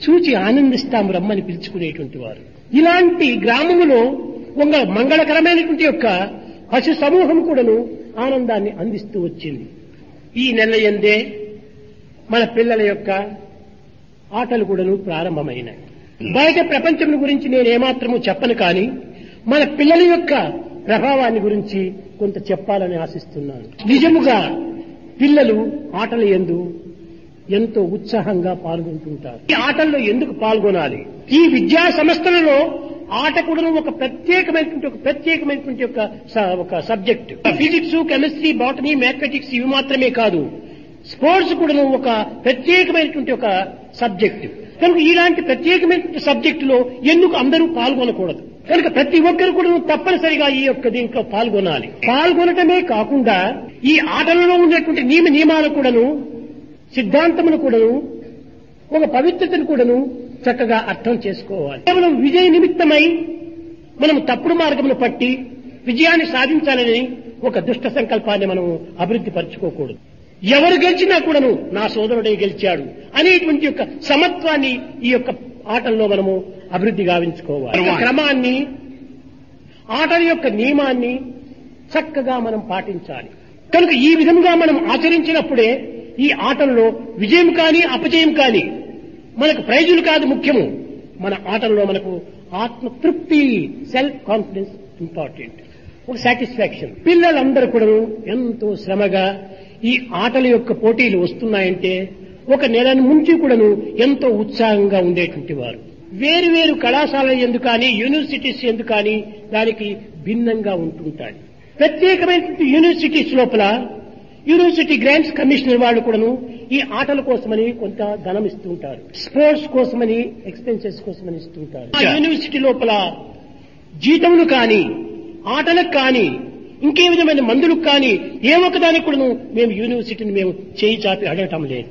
చూచి ఆనందిస్తాం రమ్మని పిలుచుకునేటువంటి వారు ఇలాంటి గ్రామములో ఒక మంగళకరమైనటువంటి యొక్క పశు సమూహం కూడాను ఆనందాన్ని అందిస్తూ వచ్చింది ఈ నెల ఎందే మన పిల్లల యొక్క ఆటలు కూడాను ప్రారంభమైనాయి బయట ప్రపంచం గురించి నేను ఏమాత్రము చెప్పను కానీ మన పిల్లల యొక్క ప్రభావాన్ని గురించి కొంత చెప్పాలని ఆశిస్తున్నాను నిజముగా పిల్లలు ఆటల ఎందు ఎంతో ఉత్సాహంగా పాల్గొంటుంటారు ఈ ఆటల్లో ఎందుకు పాల్గొనాలి ఈ విద్యా సంస్థలలో ఆట కూడా ఒక ప్రత్యేకమైనటువంటి ఒక ప్రత్యేకమైనటువంటి ఒక స- ఒక subject physics chemistry botany mathematics ఇవి మాత్రమే కాదు స్పోర్ట్స్ కూడా ఒక ప్రత్యేకమైనటువంటి ఒక సబ్జెక్ట్ కనుక ఇలాంటి ప్రత్యేకమైనటువంటి సబ్జెక్టులో ఎందుకు అందరూ పాల్గొనకూడదు కనుక ప్రతి ఒక్కరు కూడా తప్పనిసరిగా ఈ యొక్క దీంట్లో పాల్గొనాలి పాల్గొనటమే కాకుండా ఈ ఆటలలో ఉన్నటువంటి నియమ నియమాలు కూడాను సిద్ధాంతమును కూడాను ఒక పవిత్రతను కూడాను చక్కగా అర్థం చేసుకోవాలి కేవలం విజయ నిమిత్తమై మనం తప్పుడు మార్గమును పట్టి విజయాన్ని సాధించాలని ఒక దుష్ట సంకల్పాన్ని మనం అభివృద్ధి పరచుకోకూడదు ఎవరు గెలిచినా కూడాను నా సోదరుడే గెలిచాడు అనేటువంటి యొక్క సమత్వాన్ని ఈ యొక్క ఆటల్లో మనము అభివృద్ధి గావించుకోవాలి ఒక క్రమాన్ని ఆటల యొక్క నియమాన్ని చక్కగా మనం పాటించాలి కనుక ఈ విధంగా మనం ఆచరించినప్పుడే ఈ ఆటల్లో విజయం కానీ అపజయం కానీ మనకు ప్రైజులు కాదు ముఖ్యము మన ఆటల్లో మనకు ఆత్మ తృప్తి సెల్ఫ్ కాన్ఫిడెన్స్ ఇంపార్టెంట్ ఒక సాటిస్ఫాక్షన్ పిల్లలందరూ కూడా ఎంతో శ్రమగా ఈ ఆటల యొక్క పోటీలు వస్తున్నాయంటే ఒక నెల నుంచి కూడాను ఎంతో ఉత్సాహంగా ఉండేటువంటి వారు వేరు వేరు కళాశాలలు ఎందుకు కానీ యూనివర్సిటీస్ ఎందుకు కానీ దానికి భిన్నంగా ఉంటుంటాయి ప్రత్యేకమైనటువంటి యూనివర్సిటీస్ లోపల యూనివర్సిటీ గ్రాంట్స్ కమిషనర్ వాళ్ళు కూడాను ఈ ఆటల కోసమని కొంత ధనం ఇస్తుంటారు స్పోర్ట్స్ కోసమని ఎక్స్పెన్సెస్ కోసమని ఇస్తుంటారు ఆ యూనివర్సిటీ లోపల జీతములు కానీ ఆటలకు కానీ ఇంకే విధమైన మందులకు కానీ ఏ ఒక్కదానికి కూడాను మేము యూనివర్సిటీని మేము చేయి చాపి అడగటం లేదు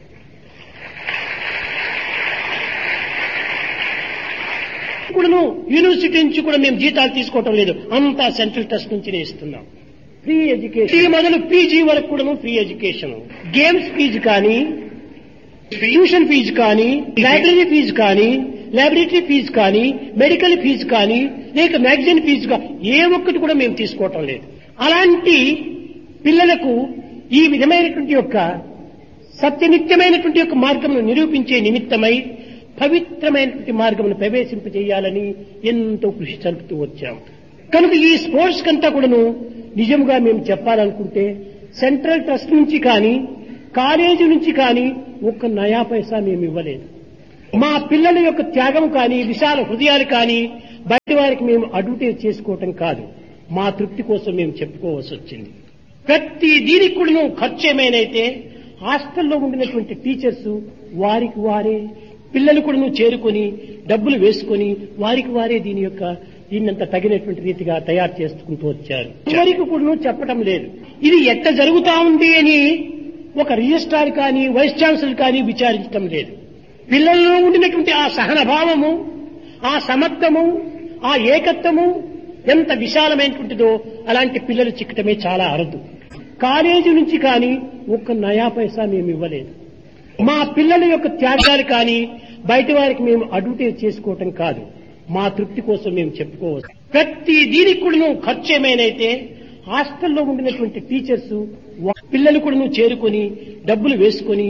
కూడాను యూనివర్సిటీ నుంచి కూడా మేము జీతాలు తీసుకోవటం లేదు అంతా సెంట్రల్ ట్రస్ట్ నుంచినే ఇస్తున్నాం ఫ్రీ ఎడ్యుకేషన్ ఈ మొదలు పీజీ వరకు కూడాను ఫ్రీ ఎడ్యుకేషన్ గేమ్స్ ఫీజు కానీ ట్యూషన్ ఫీజు కానీ లైబ్రరీ ఫీజు కానీ లాబొరేటరీ ఫీజు కానీ మెడికల్ ఫీజు కానీ లేక మ్యాగజైన్ ఫీజు కానీ ఏ ఒక్కటి కూడా మేము తీసుకోవటం లేదు అలాంటి పిల్లలకు ఈ విధమైనటువంటి యొక్క సత్యనిత్యమైనటువంటి యొక్క మార్గమును నిరూపించే నిమిత్తమై పవిత్రమైనటువంటి మార్గమును ప్రవేశింపజేయాలని ఎంతో కృషి జరుపుతూ వచ్చాం కనుక ఈ స్పోర్ట్స్ కంతా కూడాను నిజంగా మేము చెప్పాలనుకుంటే సెంట్రల్ ట్రస్ట్ నుంచి కానీ కాలేజీ నుంచి కానీ ఒక్క నయా పైసా మేము ఇవ్వలేదు మా పిల్లల యొక్క త్యాగం కానీ విశాల హృదయాలు కానీ బయట వారికి మేము అడ్వర్టైజ్ చేసుకోవటం కాదు మా తృప్తి కోసం మేము చెప్పుకోవాల్సి వచ్చింది ప్రతి దీనికి కూడా ఖర్చు ఏమైనైతే హాస్టల్లో ఉండినటువంటి టీచర్స్ వారికి వారే పిల్లలు కూడా చేరుకొని డబ్బులు వేసుకొని వారికి వారే దీని యొక్క దీన్నంత తగినటువంటి రీతిగా తయారు చేసుకుంటూ వచ్చారు ఎవరికి కూడా చెప్పటం లేదు ఇది ఎట్ట జరుగుతా ఉంది అని ఒక రిజిస్ట్రార్ కానీ వైస్ ఛాన్సలర్ కానీ విచారించటం లేదు పిల్లల్లో ఉండినటువంటి ఆ సహనభావము ఆ సమత్వము ఆ ఏకత్వము ఎంత విశాలమైనటువంటిదో అలాంటి పిల్లలు చిక్కటమే చాలా అరుదు కాలేజీ నుంచి కానీ ఒక్క నయా పైసా మేము ఇవ్వలేదు మా పిల్లల యొక్క త్యాగాలు కానీ బయట వారికి మేము అడ్వర్టైజ్ చేసుకోవటం కాదు మా తృప్తి కోసం మేము చెప్పుకోవచ్చు ప్రతి దీనికి కూడా ఖర్చు ఏమైనైతే హాస్టల్లో ఉండినటువంటి టీచర్స్ పిల్లలు కూడా చేరుకొని డబ్బులు వేసుకొని